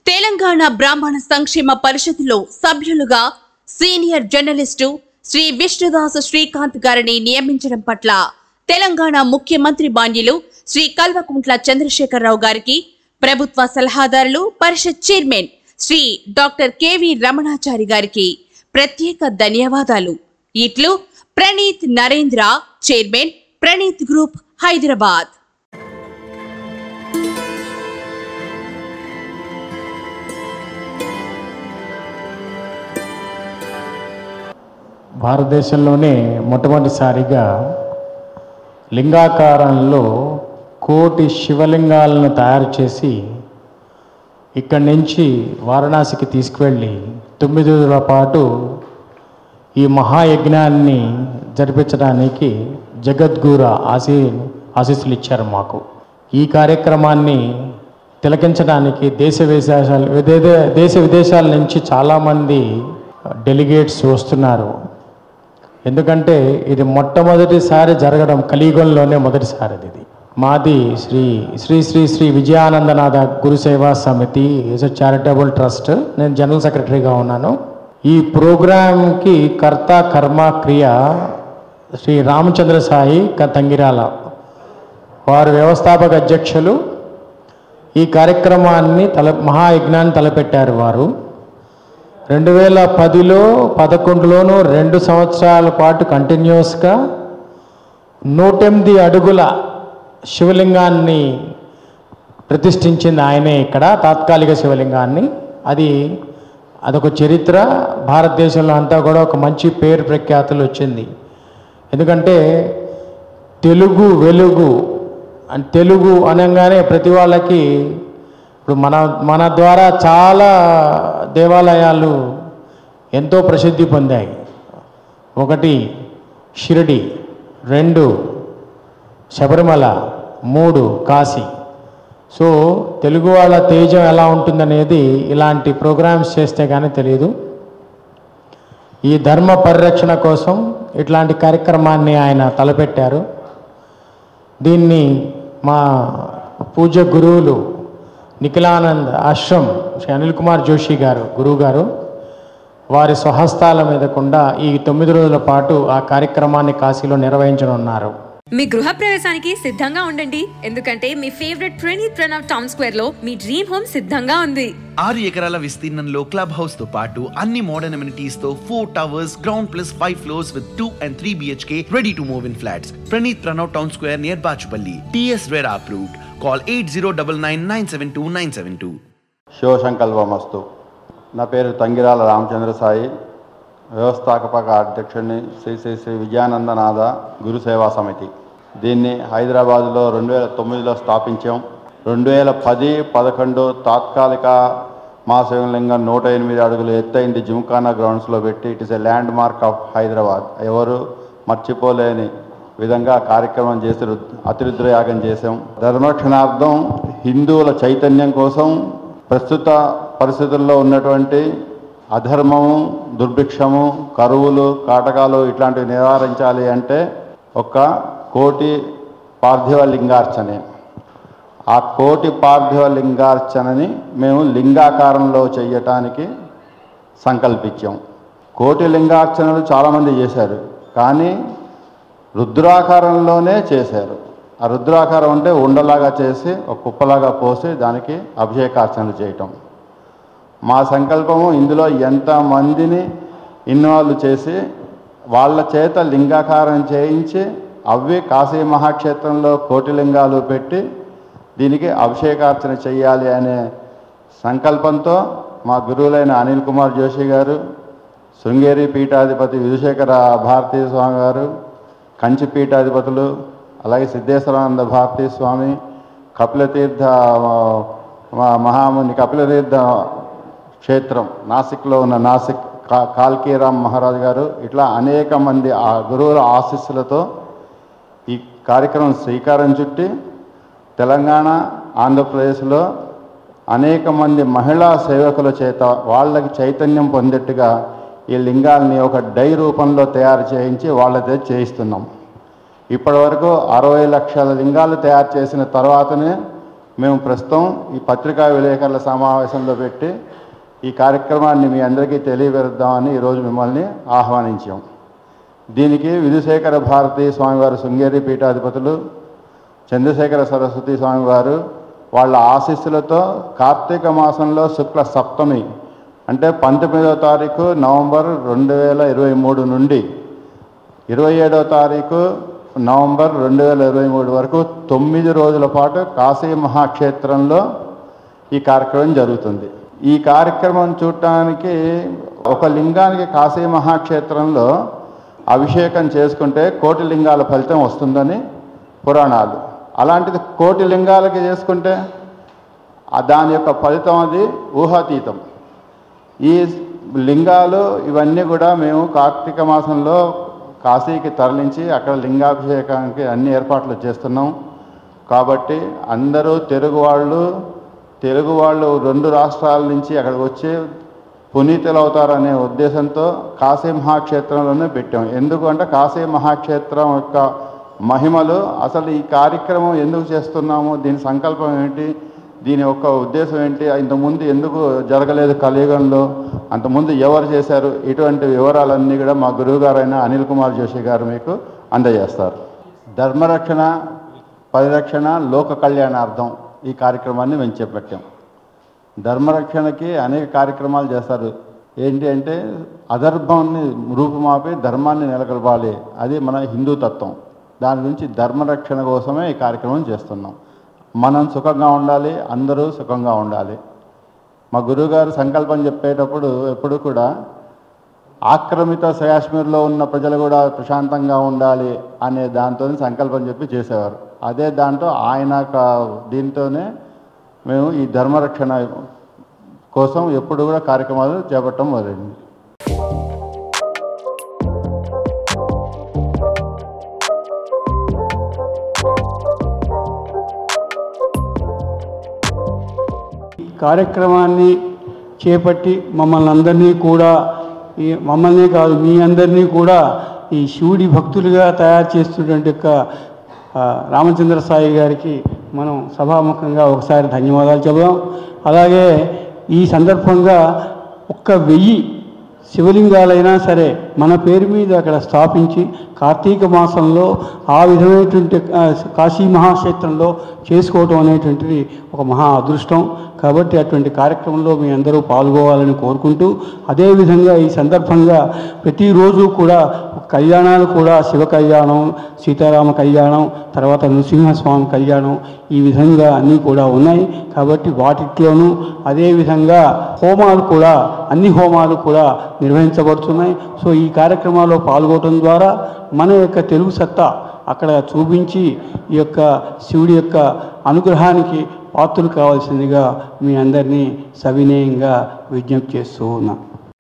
తెలంగాణ బ్రాహ్మణ సంక్షేమ పరిషత్లో సభ్యులుగా సీనియర్ జర్నలిస్టు శ్రీ విష్ణుదాస్ శ్రీకాంత్ గారిని నియమించడం పట్ల తెలంగాణ ముఖ్యమంత్రి బాన్యులు శ్రీ కల్వకుంట్ల చంద్రశేఖరరావు గారికి ప్రభుత్వ సలహాదారులు పరిషత్ chairman Shri doctor KV Ramanachari గారికి ప్రత్యేక ధన్యవాదాలు ఇట్లు ప్రణీత్ నరేంద్ర చైర్మన్ ప్రణీత్ గ్రూప్ హైదరాబాద్ భారతదేశంలోనే మొట్టమొదటిసారిగా లింగాకారంలో కోటి శివలింగాలను తయారు చేసి ఇక్కడి నుంచి వారణాసికి తీసుకువెళ్ళి తొమ్మిది రోజుల పాటు ఈ మహాయజ్ఞాన్ని జరిపించడానికి జగద్గుర ఆశీ ఆశీస్సులు ఇచ్చారు మాకు ఈ కార్యక్రమాన్ని తిలకించడానికి దేశ విదేశాల విదే- దేశ విదేశాల నుంచి చాలామంది డెలిగేట్స్ వస్తున్నారు ఎందుకంటే ఇది మొట్టమొదటిసారి జరగడం కలియుగంలోనే మొదటిసారి ఇది మాది Shri Shri Shri Shri Vijayanandanatha Guruseva Samiti is a charitable trust నేను జనరల్ సెక్రటరీగా ఉన్నాను ఈ ప్రోగ్రాంకి కర్త కర్మ క్రియ శ్రీ రామచంద్ర సాయి క- తంగిరాల వారు వ్యవస్థాపక అధ్యక్షులు ఈ కార్యక్రమాన్ని తల మహాయజ్ఞాన్ని తలపెట్టారు వారు రెండు వేల పదిలో పదకొండులోనూ రెండు సంవత్సరాల పాటు కంటిన్యూస్గా నూటెనిమిది అడుగుల శివలింగాన్ని ప్రతిష్ఠించింది ఆయనే ఇక్కడ తాత్కాలిక శివలింగాన్ని అది అదొక చరిత్ర భారతదేశంలో అంతా కూడా ఒక మంచి పేరు ప్రఖ్యాతులు వచ్చింది ఎందుకంటే తెలుగు వెలుగు అండ్ తెలుగు అనగానే ప్రతి వాళ్ళకి ఇప్పుడు మన మన ద్వారా చాలా దేవాలయాలు ఎంతో ప్రసిద్ధి పొందాయి ఒకటి షిరిడి రెండు శబరిమల మూడు కాశీ సో తెలుగు వాళ్ళ తేజం ఎలా ఉంటుందనేది ఇలాంటి ప్రోగ్రామ్స్ చేస్తే కానీ తెలియదు ఈ ధర్మ పరిరక్షణ కోసం ఇట్లాంటి కార్యక్రమాన్ని ఆయన తలపెట్టారు దీన్ని మా పూజ్య గురువులు నిఖిలానంద్ ఆశ్రమ్ శ్రీ అనిల్ కుమార్ జోషి గారు గురువు గారు వారి స్వహస్తాల మీదకుండా ఈ తొమ్మిది రోజుల పాటు ఆ కార్యక్రమాన్ని కాశీలో నిర్వహించనున్నారు మీ గృహ ప్రవేశానికి సిద్ధంగా ఉండండి ఎందుకంటే మీ favourite Praneeth Pranav town square లో మీ డ్రీమ్ హోమ్ సిద్ధంగా ఉంది ఆరు ఎకరాల విస్తీర్ణంలో క్లబ్ హౌస్ తో పాటు అన్ని మోడర్న్ అమ్యూనిటీస్ తో four towers ground plus five floors with two and three BHK ready to move in flats Praneeth Pranav town square near Bachupalli TS RERA approved call eight zero double nine nine seven two nine seven two శివశంకల్పమస్తు నా పేరు తంగిరాల రామచంద్ర సాయి వ్యవస్థాపక అధ్యక్షుడిని శ్రీ శ్రీ శ్రీ విజయానందనాథ గురు సేవా సమితి దీన్ని హైదరాబాదులో రెండు వేల తొమ్మిదిలో స్థాపించాం రెండు వేల పది పదకొండు తాత్కాలిక మహాశివలింగం నూట ఎనిమిది అడుగులు ఎత్తైంది జిమ్ఖానా గ్రౌండ్స్లో పెట్టి it is a landmark of Hyderabad ఎవరు మర్చిపోలేని విధంగా కార్యక్రమం చేసి రుద్- అతిరుద్రయాగం చేశాం ధర్మరక్షణార్థం హిందువుల చైతన్యం కోసం ప్రస్తుత పరిస్థితుల్లో ఉన్నటువంటి అధర్మము దుర్భిక్షము కరువులు కాటకాలు ఇట్లాంటివి నివారించాలి అంటే ఒక కోటి పార్థివ లింగార్చనే ఆ కోటి పార్థివ లింగార్చనని మేము లింగాకారంలో చెయ్యటానికి సంకల్పించాం కోటి లింగార్చనలు చాలామంది చేశారు కానీ రుద్రాకారంలోనే చేశారు ఆ రుద్రాకారం అంటే ఉండలాగా చేసి ఒక కుప్పలాగా పోసి దానికి అభిషేకార్చనలు చేయటం మా సంకల్పము ఇందులో ఎంతమందిని ఇన్వాల్వ్ చేసి వాళ్ళ చేత లింగాకారం చేయించి అవి కాశీ మహాక్షేత్రంలో కోటి లింగాలు పెట్టి దీనికి అభిషేకార్చన చేయాలి అనే సంకల్పంతో మా గురువులైన అనిల్ కుమార్ జోషి గారు శృంగేరి పీఠాధిపతి విధుశేఖర భారతీయ స్వామి గారు కంచి పీఠాధిపతులు అలాగే సిద్ధేశ్వరానంద భారతీ స్వామి కపిలతీర్థ ఆ, మహాముని కపిలతీర్థ క్షేత్రం నాసిక్లో ఉన్న నాసిక్ కా కాల్కీరామ్ మహారాజు గారు ఇట్లా అనేక మంది ఆ గురువుల ఆశీస్సులతో ఈ కార్యక్రమం శ్రీకారం చుట్టి తెలంగాణ ఆంధ్రప్రదేశ్లో అనేక మంది మహిళా సేవకుల చేత వాళ్ళకి చైతన్యం పొందేట్టుగా ఈ లింగాల్ని ఒక డై రూపంలో తయారు చేయించి వాళ్ళతో చేయిస్తున్నాం ఇప్పటి వరకు అరవై లక్షల లింగాలు తయారు చేసిన తర్వాతనే మేము ప్రస్తుతం ఈ పత్రికా విలేకరుల సమావేశంలో పెట్టి ఈ కార్యక్రమాన్ని మీ అందరికీ తెలియపరుద్దామని ఈరోజు మిమ్మల్ని ఆహ్వానించాం దీనికి విధుశేఖర భారతి స్వామివారు శృంగేరి పీఠాధిపతులు చంద్రశేఖర సరస్వతి స్వామివారు వాళ్ళ ఆశీస్సులతో కార్తీక మాసంలో శుక్ల సప్తమి అంటే పంతొమ్మిదవ తారీఖు నవంబర్ రెండు వేల ఇరవై మూడు నుండి ఇరవై ఏడవ తారీఖు నవంబర్ రెండు వేల ఇరవై మూడు వరకు తొమ్మిది రోజుల పాటు కాశీ మహాక్షేత్రంలో ఈ కార్యక్రమం జరుగుతుంది ఈ కార్యక్రమం చూడటానికి ఒక లింగానికి కాశీ మహాక్షేత్రంలో అభిషేకం చేసుకుంటే కోటి లింగాల ఫలితం వస్తుందని పురాణాలు అలాంటిది కోటి లింగాలకి చేసుకుంటే ఆ దాని యొక్క ఫలితం అది ఊహాతీతం ఈ లింగాలు ఇవన్నీ కూడా మేము కార్తీక మాసంలో కాశీకి తరలించి అక్కడ లింగాభిషేకానికి అన్ని ఏర్పాట్లు చేస్తున్నాం కాబట్టి అందరూ తెలుగు వాళ్ళు తెలుగు వాళ్ళు రెండు రాష్ట్రాల నుంచి అక్కడికి వచ్చి పునీతులు అవుతారనే ఉద్దేశంతో కాశీ మహాక్షేత్రంలోనే పెట్టాం ఎందుకు అంటే కాశీ మహాక్షేత్రం యొక్క మహిమలు అసలు ఈ కార్యక్రమం ఎందుకు చేస్తున్నాము దీని సంకల్పం ఏంటి దీని యొక్క ఉద్దేశం ఏంటి ఇంతకుముందు ఎందుకు జరగలేదు కలియుగంలో అంతకుముందు ఎవరు చేశారు ఇటువంటి వివరాలన్నీ కూడా మా గురువుగారైన అనిల్ కుమార్ జోషి గారు మీకు అందజేస్తారు ధర్మరక్షణ పరిరక్షణ లోక కళ్యాణార్థం ఈ కార్యక్రమాన్ని మేము చేపట్టాం ధర్మరక్షణకి అనేక కార్యక్రమాలు చేస్తారు ఏంటి అంటే అధర్మాన్ని రూపుమాపి ధర్మాన్ని నెలకొల్పాలి అది మన హిందూ తత్వం దాని గురించి ధర్మరక్షణ కోసమే ఈ కార్యక్రమం చేస్తున్నాం మనం సుఖంగా ఉండాలి అందరూ సుఖంగా ఉండాలి మా గురువుగారు సంకల్పం చెప్పేటప్పుడు ఎప్పుడు కూడా ఆక్రమిత కాశ్మీర్లో ఉన్న ప్రజలు కూడా ప్రశాంతంగా ఉండాలి అనే దాంతో సంకల్పం చెప్పి చేసేవారు అదే దాంట్లో ఆయన క- దీంతోనే మేము ఈ ధర్మరక్షణ కోసం ఎప్పుడు కూడా కార్యక్రమాలు చేపట్టడం మొదలైంది కార్యక్రమాన్ని చేపట్టి మమ్మల్ని అందరినీ కూడా ఈ మమ్మల్ని కాదు మీ అందరినీ కూడా ఈ శివుడి భక్తులుగా తయారు చేస్తున్నటువంటి యొక్క ఆ, రామచంద్ర సాయి గారికి మనం సభాముఖంగా ఒకసారి ధన్యవాదాలు చెబుదాం అలాగే ఈ సందర్భంగా ఒక్క వెయ్యి శివలింగాలైనా సరే మన పేరు మీద అక్కడ స్థాపించి కార్తీక మాసంలో ఆ విధమైనటువంటి ఆ, కాశీ మహాక్షేత్రంలో చేసుకోవటం అనేటువంటిది ఒక మహా అదృష్టం కాబట్టి అటువంటి కార్యక్రమంలో మీ అందరూ పాల్గొవాలని కోరుకుంటూ అదేవిధంగా ఈ సందర్భంగా ప్రతిరోజు కూడా కళ్యాణాలు కూడా శివ కళ్యాణం సీతారామ కళ్యాణం తర్వాత నృసింహస్వామి కళ్యాణం ఈ విధంగా అన్నీ కూడా ఉన్నాయి కాబట్టి వాటిట్లోనూ అదేవిధంగా హోమాలు కూడా అన్ని హోమాలు కూడా నిర్వహించబడుతున్నాయి సో ఈ కార్యక్రమాల్లో పాల్గొనడం ద్వారా మన యొక్క తెలుగు సత్తా అక్కడ చూపించి ఈ యొక్క శివుడి యొక్క అనుగ్రహానికి పాత్రలు కావాల్సిందిగా మీ అందరినీ సవినయంగా విజ్ఞప్తి చేస్తూ ఉన్నాం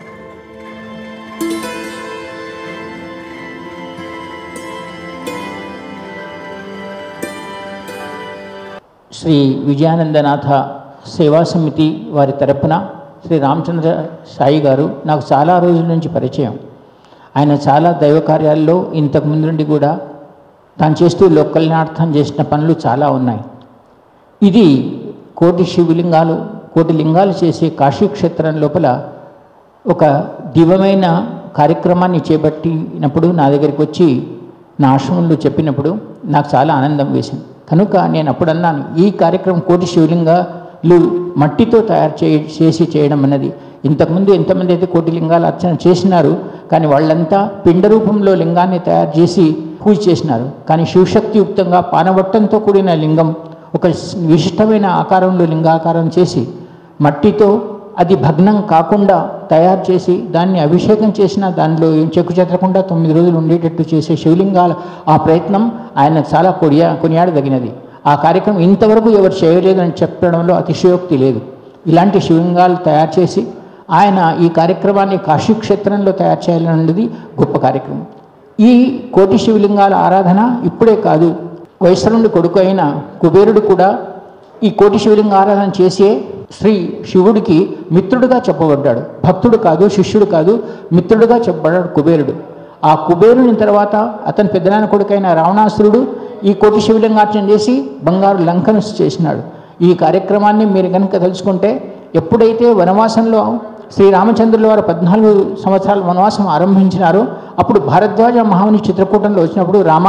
శ్రీ విజయానందనాథ సేవా సమితి వారి తరపున శ్రీ రామచంద్ర సాయి గారు నాకు చాలా రోజుల నుంచి పరిచయం ఆయన చాలా దైవ కార్యాల్లో ఇంతకు ముందు నుండి కూడా తాను చేస్తూ లోకల్యార్థం చేసిన పనులు చాలా ఉన్నాయి ఇది కోటి శివలింగాలు కోటి లింగాలు చేసే కాశీక్షేత్రం లోపల ఒక దివ్యమైన కార్యక్రమాన్ని చేపట్టినప్పుడు నా దగ్గరికి వచ్చి నా ఆశ్రమంలో చెప్పినప్పుడు నాకు చాలా ఆనందం వేసింది కనుక నేను అప్పుడు అన్నాను ఈ కార్యక్రమం కోటి శివలింగాలు మట్టితో తయారు చే చేసి చేయడం అన్నది ఇంతకుముందు ఎంతమంది అయితే కోటి లింగాలు అర్చన చేసినారు కానీ వాళ్ళంతా పిండ రూపంలో లింగాన్ని తయారు చేసి పూజ చేసినారు కానీ శివశక్తియుక్తంగా పానవట్టంతో కూడిన లింగం ఒక విశిష్టమైన ఆకారంలో లింగాకారం చేసి మట్టితో అది భగ్నం కాకుండా తయారు చేసి దాన్ని అభిషేకం చేసిన దానిలో ఏం చెక్కు చెదరకుండా తొమ్మిది రోజులు ఉండేటట్టు చేసే శివలింగాల ఆ ప్రయత్నం ఆయన చాలా కొనియా కొనియాడదగినది ఆ కార్యక్రమం ఇంతవరకు ఎవరు చేయలేదని చెప్పడంలో అతిశయోక్తి లేదు ఇలాంటి శివలింగాలు తయారు చేసి ఆయన ఈ కార్యక్రమాన్ని కాశీక్షేత్రంలో తయారు చేయాలన్నది గొప్ప కార్యక్రమం ఈ కోటి శివలింగాల ఆరాధన ఇప్పుడే కాదు వైశ్వరుని కొడుకు అయిన కుబేరుడు కూడా ఈ కోటి శివలింగ ఆరాధన చేసే శ్రీ శివుడికి మిత్రుడుగా చెప్పబడ్డాడు భక్తుడు కాదు శిష్యుడు కాదు మిత్రుడుగా చెప్పబడ్డాడు కుబేరుడు ఆ కుబేరుని తర్వాత అతని పెద్దనాన్న కొడుకైన రావణాసురుడు ఈ కోటి శివలింగార్చన చేసి బంగారు లంకను చేసినాడు ఈ కార్యక్రమాన్ని మీరు కనుక తెలుసుకుంటే ఎప్పుడైతే వనవాసంలో శ్రీరామచంద్రుల వారు పద్నాలుగు సంవత్సరాల వనవాసం ఆరంభించినారో అప్పుడు భారద్వాజ మహాముని చిత్రకూటంలో వచ్చినప్పుడు రామ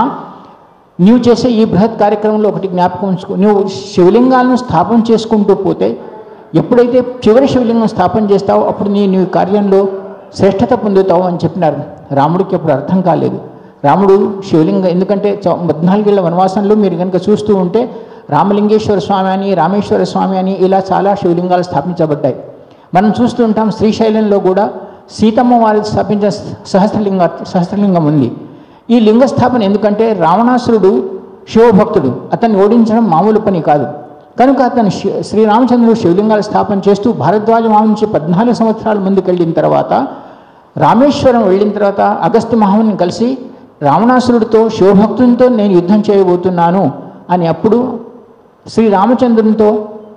నీవు చేసే ఈ బృహత్ కార్యక్రమంలో ఒకటి జ్ఞాపకం ఉంచుకో నువ్వు శివలింగాలను స్థాపన చేసుకుంటూ పోతే ఎప్పుడైతే చివరి శివలింగం స్థాపన చేస్తావో అప్పుడు నీ నీ కార్యంలో శ్రేష్టత పొందుతావు అని చెప్పినారు రాముడికి అప్పుడు అర్థం కాలేదు రాముడు శివలింగ ఎందుకంటే చ- పద్నాలుగేళ్ల వనవాసంలో మీరు కనుక చూస్తూ ఉంటే రామలింగేశ్వర స్వామి అని రామేశ్వర స్వామి అని ఇలా చాలా శివలింగాలు స్థాపించబడ్డాయి మనం చూస్తూ ఉంటాం శ్రీశైలంలో కూడా సీతమ్మ వారి స్థాపించిన సహస్రలింగ సహస్రలింగం ఉంది ఈ లింగ స్థాపన ఎందుకంటే రావణాసురుడు శివభక్తుడు అతన్ని ఓడించడం మామూలు పని కాదు కనుక అతను శి- శ్రీరామచంద్రుడు శివలింగాల స్థాపన చేస్తూ భారద్వాజ మహా నుంచి పద్నాలుగు సంవత్సరాల ముందుకెళ్ళిన తర్వాత రామేశ్వరం వెళ్ళిన తర్వాత అగస్త్య మహాముని కలిసి రావణాసురుడితో శివభక్తునితో నేను యుద్ధం చేయబోతున్నాను అని అప్పుడు శ్రీరామచంద్రునితో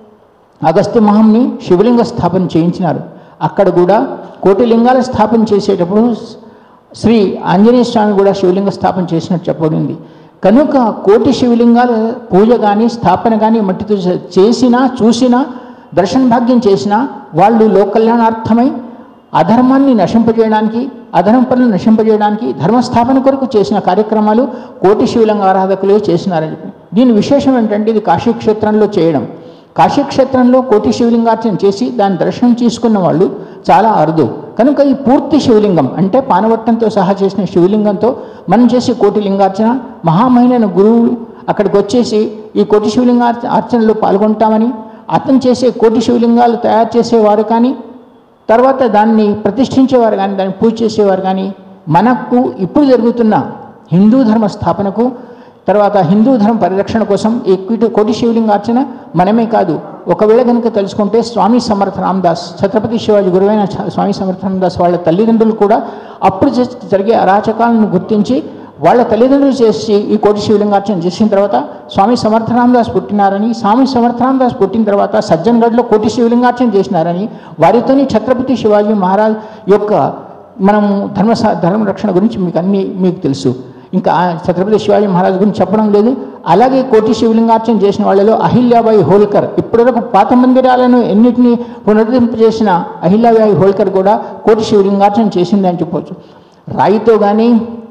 అగస్త్య మహంని శివలింగ స్థాపన చేయించినారు అక్కడ కూడా కోటి లింగాల స్థాపన చేసేటప్పుడు శ్రీ ఆంజనేయ స్వామి కూడా శివలింగ స్థాపన చేసినట్టు చెప్పబడింది కనుక కోటి శివలింగాల పూజ కానీ స్థాపన కానీ మట్టితో చే- చేసినా చూసినా దర్శన భాగ్యం చేసినా వాళ్ళు లోకల్యాణార్థమై అధర్మాన్ని నశింపజేయడానికి అధర్మ పనులు నశింపజేయడానికి ధర్మస్థాపన కొరకు చేసిన కార్యక్రమాలు కోటి శివలింగ ఆరాధకులే చేసినారని చెప్పి దీని విశేషం ఏంటంటే ఇది కాశీక్షేత్రంలో చేయడం కాశీక్షేత్రంలో కోటి శివలింగార్చన చేసి దాని దర్శనం చేసుకున్న వాళ్ళు చాలా అరుదు కనుక ఈ పూర్తి శివలింగం అంటే పానవట్టంతో సహా చేసిన శివలింగంతో మనం చేసే కోటి లింగార్చన మహామహిళైన గురువులు అక్కడికి వచ్చేసి ఈ కోటి శివలింగ అర్చనలో పాల్గొంటామని అతను చేసే కోటి శివలింగాలు తయారు చేసేవారు కానీ తర్వాత దాన్ని ప్రతిష్ఠించేవారు కానీ దాన్ని పూజ చేసేవారు కానీ మనకు ఇప్పుడు జరుగుతున్న హిందూ ధర్మ స్థాపనకు తర్వాత హిందూ ధర్మ పరిరక్షణ కోసం ఈ కోటి- కోటి శివలింగార్చన మనమే కాదు ఒకవేళ కనుక తెలుసుకుంటే స్వామి సమర్థ రామదాస్ ఛత్రపతి శివాజీ గురువైన చ- స్వామి సమర్థ రామదాస్ వాళ్ళ తల్లిదండ్రులు కూడా అప్పుడు జ- జరిగే అరాచకాలను గుర్తించి వాళ్ళ తల్లిదండ్రులు చేసి ఈ కోటి శివలింగార్చన చేసిన తర్వాత స్వామి సమర్థ రామదాస్ పుట్టినారని స్వామి సమర్థ రామదాస్ పుట్టిన తర్వాత సజ్జన్గఢ్లో కోటి శివలింగార్చన చేసినారని వారితోని ఛత్రపతి శివాజీ మహారాజ్ యొక్క మనం ధర్మ సా- ధర్మ రక్షణ గురించి మీకు అన్నీ మీకు తెలుసు ఇంకా ఆ ఛత్రపతి శివాజీ మహారాజ్ గురించి చెప్పడం లేదు అలాగే కోటి శివలింగార్చన చేసిన వాళ్ళలో అహిల్యాబాయి హోల్కర్ ఇప్పటివరకు పాత మందిరాలను ఎన్నిటిని పునరుద్ధరింపజేసిన అహిల్యాబాయి హోల్కర్ కూడా కోటి శివలింగార్చన చేసిందని చెప్పవచ్చు రాయితో కానీ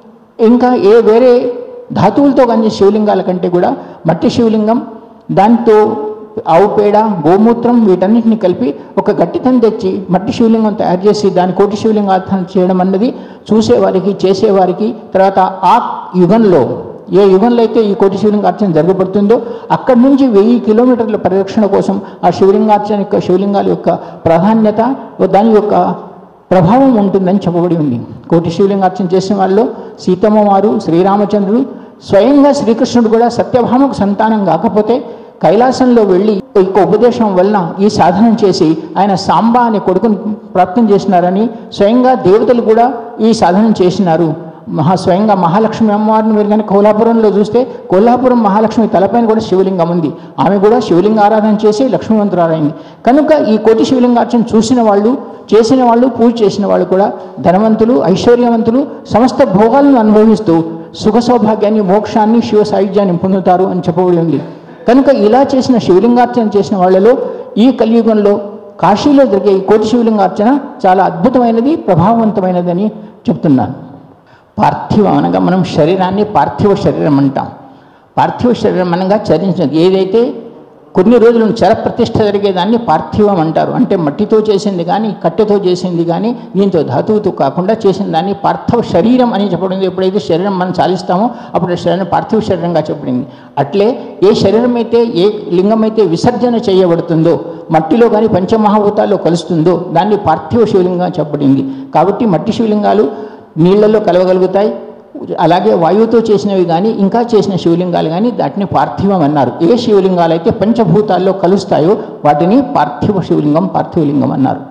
ఇంకా ఏ వేరే ధాతువులతో కానీ శివలింగాల కంటే కూడా మట్టి శివలింగం దాంతో ఆవు పేడ గోమూత్రం వీటన్నిటిని కలిపి ఒక గట్టితనం తెచ్చి మట్టి శివలింగం తయారు చేసి దాని కోటి శివలింగార్థం చేయడం అన్నది చూసేవారికి చేసేవారికి తర్వాత ఆ యుగంలో ఏ యుగంలో అయితే ఈ కోటి శివలింగార్చన జరగబడుతుందో అక్కడి నుంచి వెయ్యి కిలోమీటర్ల పరిరక్షణ కోసం ఆ శివలింగార్చన యొక్క శివలింగాల యొక్క ప్రాధాన్యత దాని యొక్క ప్రభావం ఉంటుందని చెప్పబడి ఉంది కోటి శివలింగార్చన చేసిన వాళ్ళు సీతమ్మ వారు శ్రీరామచంద్రుడు స్వయంగా శ్రీకృష్ణుడు కూడా సత్యభామకు సంతానం కాకపోతే కైలాసంలో వెళ్ళి యొక్క ఉపదేశం వలన ఈ సాధన చేసి ఆయన సాంబా అనే కొడుకుని ప్రాప్తం చేసినారని స్వయంగా దేవతలు కూడా ఈ సాధన చేసినారు మహా స్వయంగా మహాలక్ష్మి అమ్మవారిని మీరు కనుక కోల్హాపురంలో చూస్తే కోల్హాపురం మహాలక్ష్మి తలపైన కూడా శివలింగం ఉంది ఆమె కూడా శివలింగ ఆరాధన చేసి లక్ష్మీవంతురాలైంది కనుక ఈ కోటి శివలింగార్చన చూసిన వాళ్ళు చేసిన వాళ్ళు పూజ చేసిన వాళ్ళు కూడా ధనవంతులు ఐశ్వర్యవంతులు సమస్త భోగాలను అనుభవిస్తూ సుఖ సౌభాగ్యాన్ని మోక్షాన్ని శివ సాయుధ్యాన్ని పొందుతారు అని చెప్పబడి ఉంది కనుక ఇలా చేసిన శివలింగార్చన చేసిన వాళ్ళలో ఈ కలియుగంలో కాశీలో జరిగే ఈ కోటి శివలింగార్చన చాలా అద్భుతమైనది ప్రభావవంతమైనదని చెప్తున్నాను పార్థివం అనగా మనం శరీరాన్ని పార్థివ శరీరం అంటాం పార్థివ శరీరం అనగా చరించినది ఏదైతే కొన్ని రోజులు చరప్రతిష్ఠ జరిగేదాన్ని పార్థివం అంటారు అంటే మట్టితో చేసింది కానీ కట్టెతో చేసింది కానీ దీంతో ధాతువుతో కాకుండా చేసిన దాన్ని పార్థివ శరీరం అని చెప్పబడింది ఎప్పుడైతే శరీరం మనం చాలిస్తామో అప్పుడు ఆ శరీరం పార్థివ శరీరంగా చెప్పబడింది అట్లే ఏ శరీరం అయితే ఏ లింగం అయితే విసర్జన చేయబడుతుందో మట్టిలో కానీ పంచమహాభూతాల్లో కలుస్తుందో దాన్ని పార్థివ శివలింగం చెప్పబడింది కాబట్టి మట్టి శివలింగాలు నీళ్లలో కలవగలుగుతాయి అలాగే వాయువుతో చేసినవి కానీ ఇంకా చేసిన శివలింగాలు కానీ వాటిని పార్థివం అన్నారు ఏ శివలింగాలు అయితే పంచభూతాల్లో కలుస్తాయో వాటిని పార్థివ శివలింగం పార్థివలింగం అన్నారు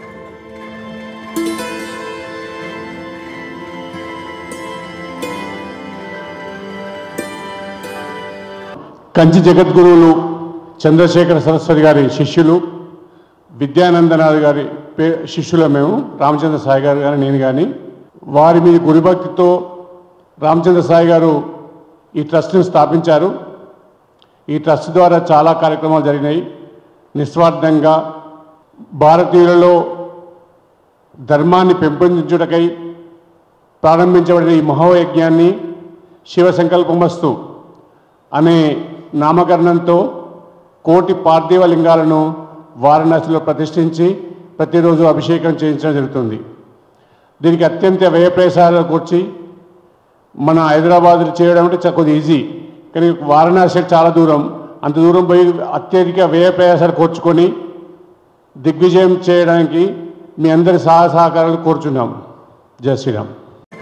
కంచి జగద్గురువులు చంద్రశేఖర సరస్వతి గారి శిష్యులు విద్యానందనాథ్ గారి పే శిష్యుల మేము రామచంద్ర సాయి గారు కానీ నేను కానీ వారి మీద గురుభక్తితో రామచంద్ర సాయి గారు ఈ ట్రస్ట్ని స్థాపించారు ఈ ట్రస్ట్ ద్వారా చాలా కార్యక్రమాలు జరిగినాయి నిస్వార్థంగా భారతీయులలో ధర్మాన్ని పెంపొందించుటకై ప్రారంభించబడిన ఈ మహోయజ్ఞాన్ని శివ సంకల్పమస్తు అనే నామకరణంతో కోటి పార్థివ లింగాలను వారణాసిలో ప్రతిష్ఠించి ప్రతిరోజు అభిషేకం చేయించడం జరుగుతుంది దీనికి అత్యంత వ్యయప్రయాసాలు కూర్చి మన హైదరాబాద్ చేయడం అంటే చ- కొద్దిగా ఈజీ కానీ వారణాసి చాలా దూరం అంత దూరం పోయి అత్యధిక వ్యయ ప్రయాసాలు కూర్చుకొని దిగ్విజయం చేయడానికి మీ అందరి సహా సహకారాలు కోరుచున్నాం జై శ్రీరామ్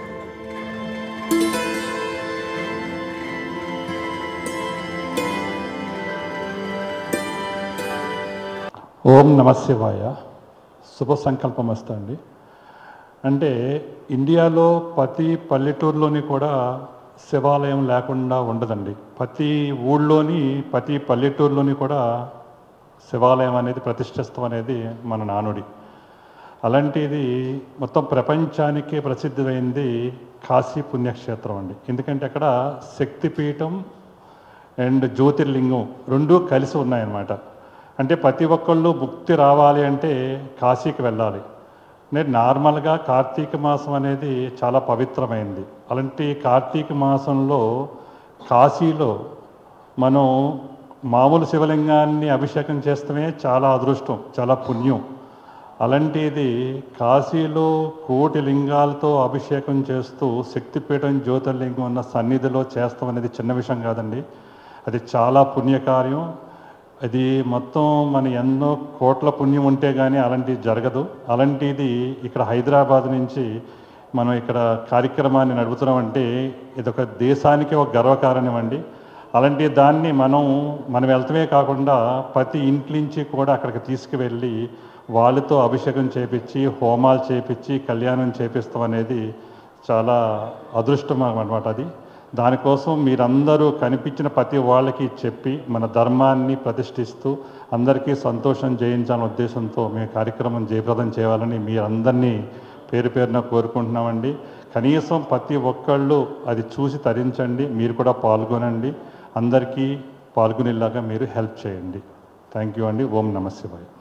ఓం నమ శివాయ శుభ సంకల్పం వస్తుంది అంటే ఇండియాలో ప్రతి పల్లెటూరులోని కూడా శివాలయం లేకుండా ఉండదండి ప్రతి ఊళ్ళోని ప్రతి పల్లెటూరులోని కూడా శివాలయం అనేది ప్రతిష్ఠిస్తాం అనేది మన నానుడి అలాంటిది మొత్తం ప్రపంచానికే ప్రసిద్ధమైంది కాశీ పుణ్యక్షేత్రం అండి ఎందుకంటే అక్కడ శక్తిపీఠం అండ్ జ్యోతిర్లింగం రెండూ కలిసి ఉన్నాయన్నమాట అంటే ప్రతి ఒక్కళ్ళు ముక్తి రావాలి అంటే కాశీకి వెళ్ళాలి నేను నార్మల్గా కార్తీక మాసం అనేది చాలా పవిత్రమైంది అలాంటి కార్తీక మాసంలో కాశీలో మనం మామూలు శివలింగాన్ని అభిషేకం చేస్తమే చాలా అదృష్టం చాలా పుణ్యం అలాంటిది కాశీలో కోటి లింగాలతో అభిషేకం చేస్తూ శక్తిపీఠం జ్యోతిర్లింగం ఉన్న సన్నిధిలో చేస్తాం అనేది చిన్న విషయం కాదండి అది చాలా పుణ్యకార్యం అది మొత్తం మన ఎన్నో కోట్ల పుణ్యం ఉంటే కానీ అలాంటిది జరగదు అలాంటిది ఇక్కడ హైదరాబాద్ నుంచి మనం ఇక్కడ కార్యక్రమాన్ని నడుపుతున్నామంటే ఇది ఒక దేశానికి ఒక గర్వకారణం అండి అలాంటి దాన్ని మనం మనం వెళ్తమే కాకుండా ప్రతి ఇంట్లోంచి కూడా అక్కడికి తీసుకువెళ్ళి వాళ్ళతో అభిషేకం చేపించి హోమాలు చేపించి కళ్యాణం చేపిస్తాం అనేది చాలా అదృష్టం అనమాట అది దానికోసం మీరందరూ కనిపించిన ప్రతి వాళ్ళకి చెప్పి మన ధర్మాన్ని ప్రతిష్ఠిస్తూ అందరికీ సంతోషం చేయించాలనే ఉద్దేశంతో మేము కార్యక్రమం జయప్రదం చేయాలని మీరందరినీ పేరు పేరున కోరుకుంటున్నామండి కనీసం ప్రతి ఒక్కళ్ళు అది చూసి తరించండి మీరు కూడా పాల్గొనండి అందరికీ పాల్గొనేలాగా మీరు హెల్ప్ చేయండి థ్యాంక్ యూ అండి ఓం నమ శివాయ